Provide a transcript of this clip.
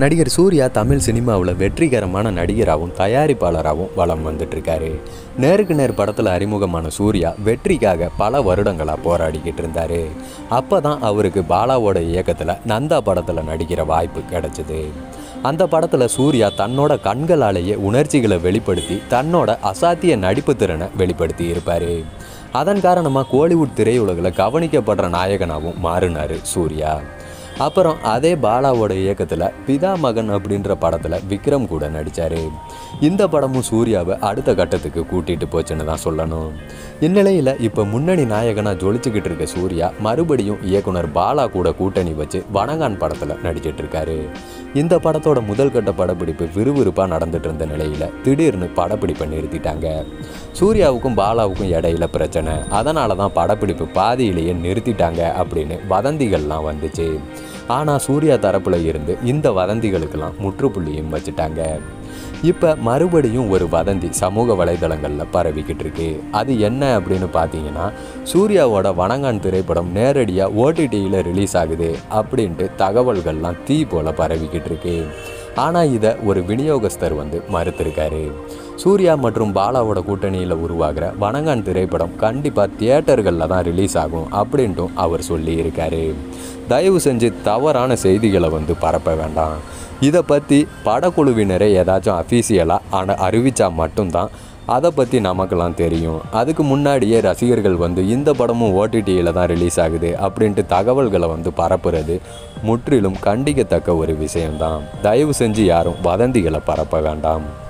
நடிகர் சூர்யா தமிழ் சினிமாவில் வெற்றிகரமான நடிகராகவும் தயாரிப்பாளராகவும் வலம் வந்துட்டு இருக்காரு நேருக்கு நேர் படத்தில் அறிமுகமான சூர்யா வெற்றிக்காக பல வருடங்களாக போராடிக்கிட்டு இருந்தார் அப்போ தான் அவருக்கு பாலாவோட இயக்கத்தில் நந்தா படத்தில் நடிக்கிற வாய்ப்பு கிடைச்சிது அந்த படத்தில் சூர்யா தன்னோட கண்களாலேயே உணர்ச்சிகளை வெளிப்படுத்தி தன்னோட அசாத்திய நடிப்பு திறனை வெளிப்படுத்தி இருப்பார் அதன் காரணமாக கோலிவுட் திரையுலகில் கவனிக்கப்படுற நாயகனாகவும் மாறினார் சூர்யா அப்புறம் அதே பாலாவோட இயக்கத்தில் பிதா மகன் அப்படின்ற படத்தில் விக்ரம் கூட நடித்தார் இந்த படமும் சூர்யாவை அடுத்த கட்டத்துக்கு கூட்டிகிட்டு போச்சுன்னு தான் சொல்லணும் இந்நிலையில் இப்போ முன்னணி நாயகனாக ஜொலிச்சுக்கிட்டு இருக்க சூர்யா மறுபடியும் இயக்குனர் பாலா கூட கூட்டணி வச்சு வனங்கான் படத்தில் நடிச்சிட்டு இருக்காரு இந்த படத்தோட முதல் கட்ட படப்பிடிப்பு விறுவிறுப்பாக நடந்துட்டு இருந்த நிலையில் திடீர்னு படப்பிடிப்பை நிறுத்திட்டாங்க சூர்யாவுக்கும் பாலாவுக்கும் இடையில பிரச்சனை அதனால தான் படப்பிடிப்பு பாதியிலேயே நிறுத்திட்டாங்க அப்படின்னு வதந்திகள்லாம் வந்துச்சு ஆனால் சூர்யா தரப்புல இருந்து இந்த வதந்திகளுக்கெல்லாம் முற்றுப்புள்ளியும் வச்சுட்டாங்க இப்போ மறுபடியும் ஒரு வதந்தி சமூக வலைதளங்களில் பரவிக்கிட்டு இருக்கு அது என்ன அப்படின்னு பார்த்தீங்கன்னா சூர்யாவோட வணங்கான் திரைப்படம் நேரடியாக ஓடிடியில் ரிலீஸ் ஆகுது அப்படின்ட்டு தகவல்கள்லாம் தீ போல பரவிக்கிட்டு இருக்கு ஆனால் இதை ஒரு விநியோகஸ்தர் வந்து மறுத்திருக்காரு சூர்யா மற்றும் பாலாவோட கூட்டணியில் உருவாகிற வணங்கான் திரைப்படம் கண்டிப்பாக தியேட்டர்களில் தான் ரிலீஸ் ஆகும் அப்படின்ட்டும் அவர் சொல்லியிருக்காரு தயவு செஞ்சு தவறான செய்திகளை வந்து பரப்ப வேண்டாம் இதை பற்றி படக்குழுவினரை ஏதாச்சும் அஃபீஷியலாக ஆன அறிவித்தா மட்டும்தான் அதை பற்றி நமக்கெல்லாம் தெரியும் அதுக்கு முன்னாடியே ரசிகர்கள் வந்து இந்த படமும் ஓடிடியில் தான் ரிலீஸ் ஆகுது அப்படின்ட்டு தகவல்களை வந்து பரப்புறது முற்றிலும் கண்டிக்கத்தக்க ஒரு விஷயம்தான் தயவு செஞ்சு யாரும் வதந்திகளை பரப்ப வேண்டாம்